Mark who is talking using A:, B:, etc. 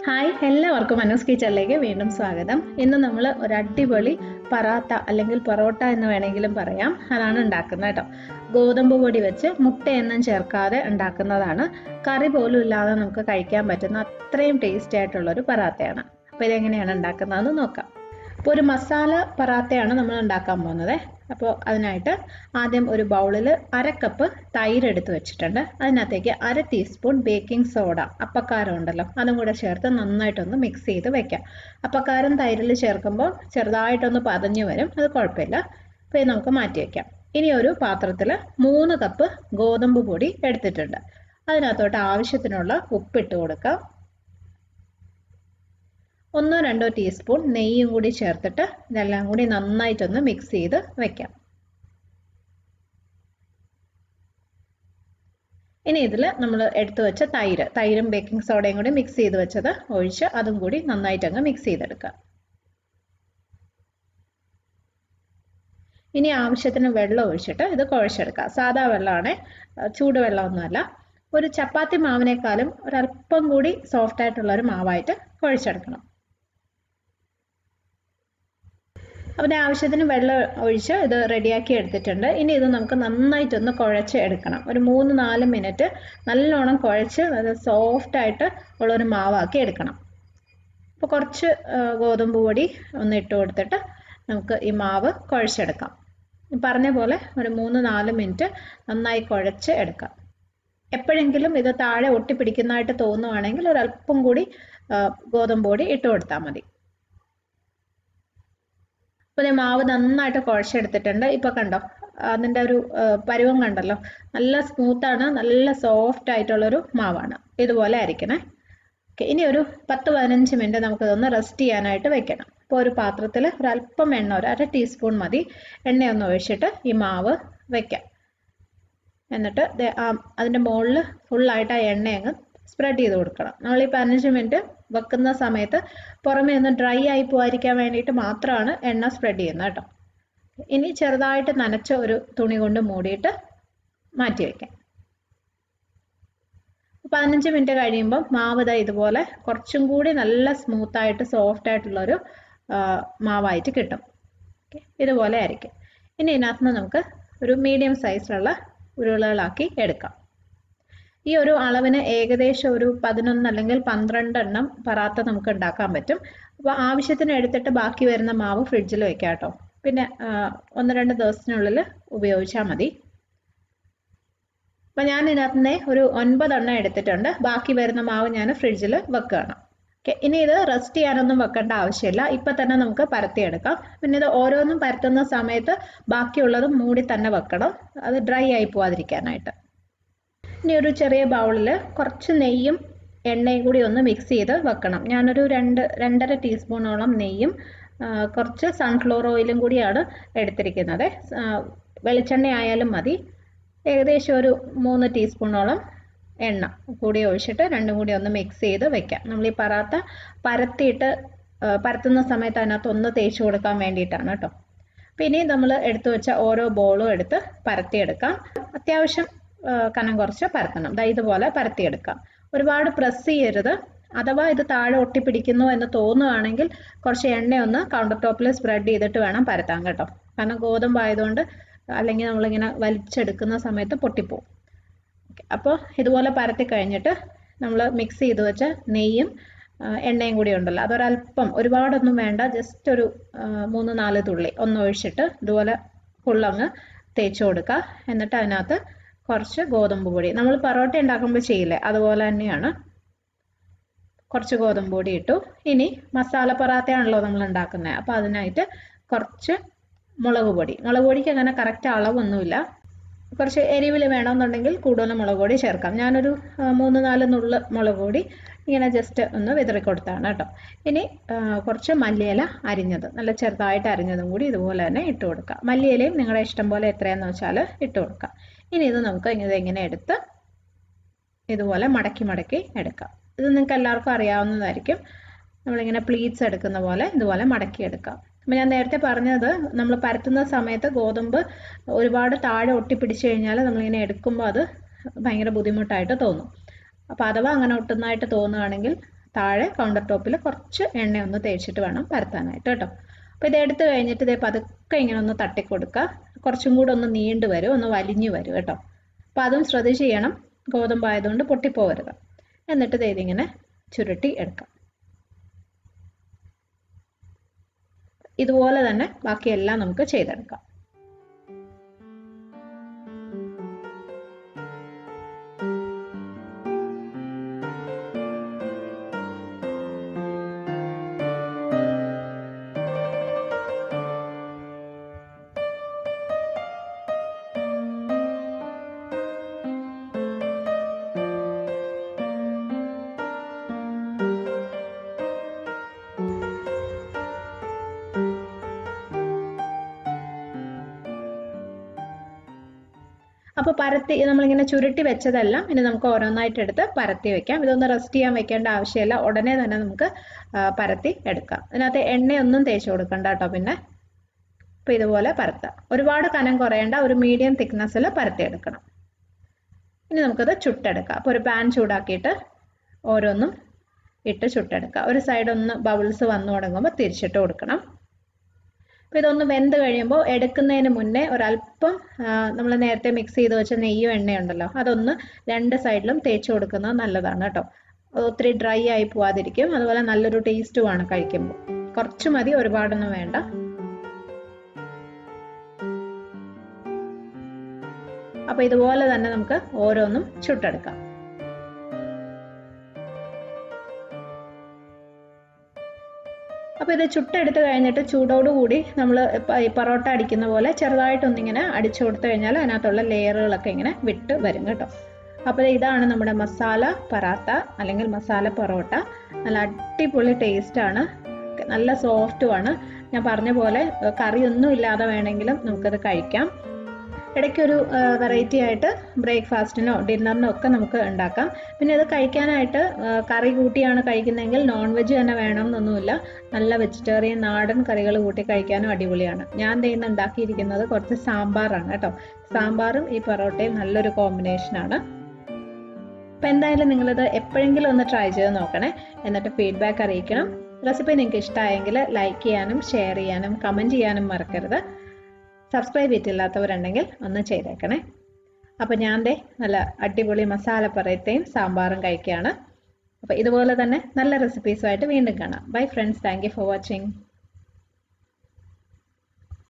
A: hi എല്ലാവർക്കും മനോസ് കിച്ചണിലേക്ക് വീണ്ടും സ്വാഗതം ഇന്ന് നമ്മൾ ഒരു അടിപൊളി പറാത്ത അല്ലെങ്കിൽ പൊറോട്ട എന്ന് വേണമെങ്കിലും പറയാം അതാണ് ഉണ്ടാക്കുന്നത് കേട്ടോ ഗോതമ്പ് പൊടി വെച്ച് മുട്ടയൊന്നും ചേർക്കാതെ ഉണ്ടാക്കുന്നതാണ് കറി പോലും ഇല്ലാതെ നമുക്ക് കഴിക്കാൻ പറ്റുന്ന അത്രയും ടേസ്റ്റി ആയിട്ടുള്ളൊരു പറാത്തയാണ് അപ്പോൾ ഇതെങ്ങനെയാണ് ഉണ്ടാക്കുന്നതെന്ന് നോക്കാം അപ്പോൾ ഒരു മസാല പറാത്തയാണ് നമ്മൾ ഉണ്ടാക്കാൻ പോകുന്നത് അപ്പോൾ അതിനായിട്ട് ആദ്യം ഒരു ബൗളിൽ അര കപ്പ് തൈര് എടുത്ത് വെച്ചിട്ടുണ്ട് അതിനകത്തേക്ക് അര ടീസ്പൂൺ ബേക്കിംഗ് സോഡ അപ്പക്കാരം ഉണ്ടല്ലോ അതും കൂടെ ചേർത്ത് നന്നായിട്ടൊന്ന് മിക്സ് ചെയ്ത് വെക്കാം അപ്പക്കാരം തൈരിൽ ചേർക്കുമ്പോൾ ചെറുതായിട്ടൊന്ന് പതഞ്ഞു വരും അത് കുഴപ്പമില്ല അപ്പോൾ ഇത് നമുക്ക് മാറ്റി വയ്ക്കാം ഇനി ഒരു പാത്രത്തിൽ മൂന്ന് കപ്പ് ഗോതമ്പ് പൊടി എടുത്തിട്ടുണ്ട് അതിനകത്തോട്ട് ആവശ്യത്തിനുള്ള ഉപ്പിട്ട് കൊടുക്കാം ഒന്നോ രണ്ടോ ടീസ്പൂൺ നെയ്യും കൂടി ചേർത്തിട്ട് ഇതെല്ലാം കൂടി നന്നായിട്ടൊന്ന് മിക്സ് ചെയ്ത് വെക്കാം ഇനി ഇതിൽ നമ്മൾ എടുത്തു വെച്ച തൈര് തൈരും ബേക്കിംഗ് സോഡയും കൂടി മിക്സ് ചെയ്ത് വെച്ചത് ഒഴിച്ച് അതും കൂടി നന്നായിട്ട് അങ്ങ് മിക്സ് ചെയ്തെടുക്കുക ഇനി ആവശ്യത്തിന് വെള്ളം ഒഴിച്ചിട്ട് ഇത് കുഴച്ചെടുക്കുക സാധാ വെള്ളമാണ് ചൂടുവെള്ളമൊന്നുമല്ല ഒരു ചപ്പാത്തി മാവിനേക്കാളും ഒരല്പം കൂടി സോഫ്റ്റ് ആയിട്ടുള്ള ഒരു മാവായിട്ട് കുഴച്ചെടുക്കണം അതിന് ആവശ്യത്തിന് വെള്ളം ഒഴിച്ച് ഇത് റെഡിയാക്കി എടുത്തിട്ടുണ്ട് ഇനി ഇത് നമുക്ക് നന്നായിട്ടൊന്ന് കുഴച്ച് എടുക്കണം ഒരു മൂന്ന് നാല് മിനിറ്റ് നല്ലോണം കുഴച്ച് അത് സോഫ്റ്റ് ആയിട്ട് ഉള്ളൊരു മാവാക്കി എടുക്കണം അപ്പോൾ കുറച്ച് ഗോതമ്പ് പൊടി ഒന്ന് ഇട്ട് കൊടുത്തിട്ട് നമുക്ക് ഈ മാവ് കുഴച്ചെടുക്കാം പറഞ്ഞ പോലെ ഒരു മൂന്ന് നാല് മിനിറ്റ് നന്നായി കുഴച്ച് എടുക്കാം എപ്പോഴെങ്കിലും ഇത് താഴെ ഒട്ടിപ്പിടിക്കുന്നതായിട്ട് തോന്നുവാണെങ്കിൽ ഒരല്പം കൂടി ഗോതമ്പ് പൊടി ഇട്ട് കൊടുത്താൽ മതി അപ്പോൾ ഞാൻ മാവ് നന്നായിട്ട് കുഴച്ചെടുത്തിട്ടുണ്ട് ഇപ്പോൾ കണ്ടോ അതിൻ്റെ ഒരു പരുവം കണ്ടല്ലോ നല്ല സ്മൂത്താണ് നല്ല സോഫ്റ്റ് ആയിട്ടുള്ളൊരു മാവാണ് ഇതുപോലെ ആയിരിക്കണേ ഓക്കെ ഇനി ഒരു പത്ത് പതിനഞ്ച് മിനിറ്റ് നമുക്കിതൊന്ന് റെസ്റ്റ് ചെയ്യാനായിട്ട് വെക്കണം അപ്പോൾ ഒരു പാത്രത്തിൽ ഒരു അല്പം എണ്ണ ഒരു അര ടീസ്പൂൺ മതി എണ്ണയൊന്ന് ഒഴിച്ചിട്ട് ഈ മാവ് വെക്കാം എന്നിട്ട് അതിൻ്റെ മുകളിൽ ഫുള്ളായിട്ട് ആ എണ്ണ അങ്ങ് സ്പ്രെഡ് ചെയ്ത് കൊടുക്കണം നമ്മൾ ഈ പതിനഞ്ച് മിനിറ്റ് വെക്കുന്ന സമയത്ത് പുറമേ ഒന്ന് ഡ്രൈ ആയി പോകാതിരിക്കാൻ വേണ്ടിയിട്ട് മാത്രമാണ് എണ്ണ സ്പ്രെഡ് ചെയ്യുന്നത് കേട്ടോ ഇനി ചെറുതായിട്ട് നനച്ച ഒരു തുണി കൊണ്ട് മൂടിയിട്ട് മാറ്റി വയ്ക്കാം പതിനഞ്ച് മിനിറ്റ് കഴിയുമ്പോൾ മാവ് ഇതാ ഇതുപോലെ കുറച്ചും കൂടി നല്ല സ്മൂത്തായിട്ട് സോഫ്റ്റ് ആയിട്ടുള്ളൊരു മാവായിട്ട് കിട്ടും ഇതുപോലെ ആയിരിക്കും ഇനി ഇതിനകത്ത് നമുക്ക് ഒരു മീഡിയം സൈസിലുള്ള ഉരുളകളാക്കി എടുക്കാം ഈ ഒരു അളവിന് ഏകദേശം ഒരു പതിനൊന്ന് അല്ലെങ്കിൽ പന്ത്രണ്ട് എണ്ണം പറാത്ത നമുക്ക് ഉണ്ടാക്കാൻ പറ്റും അപ്പോൾ ആവശ്യത്തിന് എടുത്തിട്ട് ബാക്കി വരുന്ന മാവ് ഫ്രിഡ്ജിൽ വെക്കാം കേട്ടോ പിന്നെ ഒന്ന് രണ്ട് ദിവസത്തിനുള്ളിൽ ഉപയോഗിച്ചാൽ മതി അപ്പം ഞാൻ ഇതിനകത്ത് ഒരു ഒൻപതെണ്ണം എടുത്തിട്ടുണ്ട് ബാക്കി വരുന്ന മാവ് ഞാൻ ഫ്രിഡ്ജിൽ വെക്കുകയാണ് ഓക്കെ ഇനി ഇത് റെസ്റ്റ് ചെയ്യാനൊന്നും വെക്കേണ്ട ആവശ്യമില്ല ഇപ്പം തന്നെ നമുക്ക് പരത്തിയെടുക്കാം പിന്നെ ഇത് ഓരോന്നും പരത്തുന്ന സമയത്ത് ബാക്കിയുള്ളത് മൂടി തന്നെ വെക്കണം അത് ഡ്രൈ ആയി പോവാതിരിക്കാനായിട്ട് ഇനി ഒരു ചെറിയ ബൗളിൽ കുറച്ച് നെയ്യും എണ്ണയും കൂടി ഒന്ന് മിക്സ് ചെയ്ത് വെക്കണം ഞാനൊരു രണ്ട് രണ്ടര ടീസ്പൂണോളം നെയ്യും കുറച്ച് സൺഫ്ലവർ ഓയിലും കൂടിയാണ് എടുത്തിരിക്കുന്നത് വെളിച്ചെണ്ണ ആയാലും മതി ഏകദേശം ഒരു മൂന്ന് ടീസ്പൂണോളം എണ്ണ കൂടി ഒഴിച്ചിട്ട് രണ്ടും കൂടി ഒന്ന് മിക്സ് ചെയ്ത് വെക്കാം നമ്മൾ ഈ പറാത്ത പരത്തിയിട്ട് പരത്തുന്ന സമയത്ത് അതിനകത്ത് ഒന്ന് തേച്ച് കൊടുക്കാൻ വേണ്ടിയിട്ടാണ് കേട്ടോ പിന്നെ നമ്മൾ എടുത്തു വെച്ച ഓരോ ബോളും എടുത്ത് പരത്തിയെടുക്കാം അത്യാവശ്യം കനം കുറച്ച് പരത്തണം ദാ ഇതുപോലെ പരത്തിയെടുക്കാം ഒരുപാട് പ്രസ് ചെയ്യരുത് അഥവാ ഇത് താഴെ ഒട്ടിപ്പിടിക്കുന്നു എന്ന് തോന്നുകയാണെങ്കിൽ കുറച്ച് എണ്ണയൊന്ന് കൗണ്ടർ ടോപ്പിൽ സ്പ്രെഡ് ചെയ്തിട്ട് വേണം പരത്താൻ കേട്ടോ കാരണം ഗോതമ്പ് ആയതുകൊണ്ട് അല്ലെങ്കിൽ നമ്മളിങ്ങനെ വലിച്ചെടുക്കുന്ന സമയത്ത് പൊട്ടിപ്പോവും അപ്പോൾ ഇതുപോലെ പരത്തി കഴിഞ്ഞിട്ട് നമ്മൾ മിക്സ് ചെയ്ത് വെച്ച നെയ്യും എണ്ണയും കൂടി ഉണ്ടല്ലോ അതൊരല്പം ഒരുപാടൊന്നും വേണ്ട ജസ്റ്റ് ഒരു മൂന്ന് നാല് തുള്ളി ഒന്ന് ഒഴിച്ചിട്ട് ഇതുപോലെ ഫുള്ളങ്ങ് തേച്ച് കൊടുക്കുക എന്നിട്ട് അതിനകത്ത് കുറച്ച് ഗോതമ്പ് പൊടി നമ്മൾ പൊറോട്ട ഉണ്ടാക്കുമ്പോൾ ചെയ്യില്ലേ അതുപോലെ തന്നെയാണ് കുറച്ച് ഗോതമ്പ് പൊടി ഇട്ടു ഇനി മസാല പൊറാത്തയാണല്ലോ നമ്മൾ ഉണ്ടാക്കുന്നത് അപ്പോൾ അതിനായിട്ട് കുറച്ച് മുളക് പൊടി മുളക് പൊടിക്ക് അങ്ങനെ കറക്റ്റ് അളവൊന്നുമില്ല കുറച്ച് എരിവിൽ വേണമെന്നുണ്ടെങ്കിൽ കൂടുതൽ മുളക് പൊടി ചേർക്കാം ഞാനൊരു മൂന്ന് നാല് നുള്ള് മുളക് പൊടി ഇങ്ങനെ ജസ്റ്റ് ഒന്ന് വിതറി കൊടുത്താണ് കേട്ടോ ഇനി കുറച്ച് മല്ലിയില അരിഞ്ഞത് നല്ല ചെറുതായിട്ട് അരിഞ്ഞതും കൂടി ഇതുപോലെ തന്നെ ഇട്ട് കൊടുക്കുക മല്ലിയിലയും നിങ്ങളുടെ ഇഷ്ടം പോലെ എത്രയാണെന്ന് വെച്ചാൽ ഇട്ട് കൊടുക്കുക ഇനി ഇത് നമുക്ക് ഇങ്ങനെ ഇങ്ങനെ എടുത്ത് ഇതുപോലെ മടക്കി മടക്കി എടുക്കാം ഇത് നിങ്ങൾക്ക് എല്ലാവർക്കും അറിയാവുന്നതായിരിക്കും നമ്മളിങ്ങനെ പ്ലീറ്റ്സ് എടുക്കുന്ന പോലെ ഇതുപോലെ മടക്കി എടുക്കാം അപ്പം ഞാൻ നേരത്തെ പറഞ്ഞത് നമ്മൾ പരത്തുന്ന സമയത്ത് ഗോതമ്പ് ഒരുപാട് താഴെ ഒട്ടിപ്പിടിച്ചു കഴിഞ്ഞാൽ നമ്മളിങ്ങനെ എടുക്കുമ്പോൾ അത് ഭയങ്കര ബുദ്ധിമുട്ടായിട്ട് തോന്നും അപ്പോൾ അഥവാ അങ്ങനെ ഒട്ടുന്നതായിട്ട് തോന്നുകയാണെങ്കിൽ താഴെ കൗണ്ടർ ടോപ്പിൽ കുറച്ച് എണ്ണ ഒന്ന് തേച്ചിട്ട് വേണം പരത്താനായിട്ട് കേട്ടോ അപ്പോൾ ഇത് എടുത്തു കഴിഞ്ഞിട്ട് ഇതേ പതുക്കെ ഇങ്ങനെ ഒന്ന് തട്ടിക്കൊടുക്കുക കുറച്ചും കൂടെ ഒന്ന് നീണ്ടു വരും ഒന്ന് വലിഞ്ഞു വരും കേട്ടോ അപ്പോൾ അതും ശ്രദ്ധിച്ച് ചെയ്യണം ഗോതമ്പായതുകൊണ്ട് പൊട്ടിപ്പോവരുത് എന്നിട്ട് ഇത് ഇതിങ്ങനെ ചുരുട്ടി എടുക്കാം ഇതുപോലെ തന്നെ ബാക്കിയെല്ലാം നമുക്ക് ചെയ്തെടുക്കാം അപ്പോൾ പരത്തി നമ്മളിങ്ങനെ ചുരുട്ടി വെച്ചതെല്ലാം ഇനി നമുക്ക് ഓരോന്നായിട്ട് എടുത്ത് പരത്തി വെക്കാം ഇതൊന്ന് റെസ്റ്റ് ചെയ്യാൻ വെക്കേണ്ട ആവശ്യമില്ല ഉടനെ തന്നെ നമുക്ക് പരത്തി എടുക്കാം ഇതിനകത്ത് എണ്ണയൊന്നും തേച്ച് കൊടുക്കണ്ട കേട്ടോ പിന്നെ അപ്പോൾ ഇതുപോലെ പരത്താം ഒരുപാട് കനം കുറയേണ്ട ഒരു മീഡിയം തിക്നെസ്സിൽ പരത്തി എടുക്കണം ഇനി നമുക്കത് ചുട്ടെടുക്കാം അപ്പോൾ ഒരു പാൻ ചൂടാക്കിയിട്ട് ഓരോന്നും ഇട്ട് ചുട്ടെടുക്കാം ഒരു സൈഡ് ഒന്ന് ബബിൾസ് വന്നു തുടങ്ങുമ്പോൾ തിരിച്ചിട്ട് കൊടുക്കണം അപ്പോൾ ഇതൊന്ന് വെന്ത് കഴിയുമ്പോൾ എടുക്കുന്നതിന് മുന്നേ ഒരല്പം നമ്മൾ നേരത്തെ മിക്സ് ചെയ്ത് വെച്ച നെയ്യോ എണ്ണയുണ്ടല്ലോ അതൊന്ന് രണ്ട് സൈഡിലും തേച്ച് കൊടുക്കുന്നത് നല്ലതാണ് കേട്ടോ ഒത്തിരി ഡ്രൈ ആയി പോവാതിരിക്കും അതുപോലെ നല്ലൊരു ടേസ്റ്റുമാണ് കഴിക്കുമ്പോൾ കുറച്ച് മതി ഒരുപാടൊന്നും വേണ്ട അപ്പോൾ ഇതുപോലെ തന്നെ നമുക്ക് ഓരോന്നും ചുട്ടെടുക്കാം അപ്പോൾ ഇത് ചുട്ടെടുത്ത് കഴിഞ്ഞിട്ട് ചൂടോടുകൂടി നമ്മൾ ഈ പൊറോട്ട അടിക്കുന്ന പോലെ ചെറുതായിട്ടൊന്നിങ്ങനെ അടിച്ചു കൊടുത്തു കഴിഞ്ഞാൽ അതിനകത്തുള്ള ലെയറുകളൊക്കെ ഇങ്ങനെ വിട്ട് വരും കേട്ടോ അപ്പോൾ ഇതാണ് നമ്മുടെ മസാല പറാത്ത അല്ലെങ്കിൽ മസാല പൊറോട്ട നല്ല അടിപൊളി ടേസ്റ്റാണ് നല്ല സോഫ്റ്റുമാണ് ഞാൻ പറഞ്ഞ പോലെ കറിയൊന്നും ഇല്ലാതെ വേണമെങ്കിലും നമുക്കത് കഴിക്കാം ഇടയ്ക്കൊരു വെറൈറ്റി ആയിട്ട് ബ്രേക്ക്ഫാസ്റ്റിനോ ഡിന്നറിനോ ഒക്കെ നമുക്ക് ഉണ്ടാക്കാം പിന്നെ ഇത് കഴിക്കാനായിട്ട് കറി കൂട്ടിയാണ് കഴിക്കുന്നതെങ്കിൽ നോൺ വെജ് തന്നെ വേണം എന്നൊന്നുമില്ല നല്ല വെജിറ്റേറിയൻ നാടൻ കറികൾ കൂട്ടി കഴിക്കാനും അടിപൊളിയാണ് ഞാൻ ഇന്ന് ഉണ്ടാക്കിയിരിക്കുന്നത് കുറച്ച് സാമ്പാറാണ് കേട്ടോ സാമ്പാറും ഈ പൊറോട്ടയും നല്ലൊരു കോമ്പിനേഷനാണ് അപ്പം എന്തായാലും നിങ്ങളിത് എപ്പോഴെങ്കിലും ഒന്ന് ട്രൈ ചെയ്ത് നോക്കണേ എന്നിട്ട് ഫീഡ്ബാക്ക് അറിയിക്കണം റെസിപ്പി നിങ്ങൾക്ക് ഇഷ്ടമായെങ്കിൽ ലൈക്ക് ചെയ്യാനും ഷെയർ ചെയ്യാനും കമൻറ്റ് ചെയ്യാനും മറക്കരുത് സബ്സ്ക്രൈബ് ചെയ്തിട്ടില്ലാത്തവരുണ്ടെങ്കിൽ ഒന്ന് ചെയ്തേക്കണേ അപ്പോൾ ഞാൻ ദേ നല്ല അടിപൊളി മസാല പറയത്തെയും സാമ്പാറും കഴിക്കുകയാണ് അപ്പോൾ ഇതുപോലെ തന്നെ നല്ല റെസിപ്പീസുമായിട്ട് വീണ്ടും കാണാം bye friends thank for watching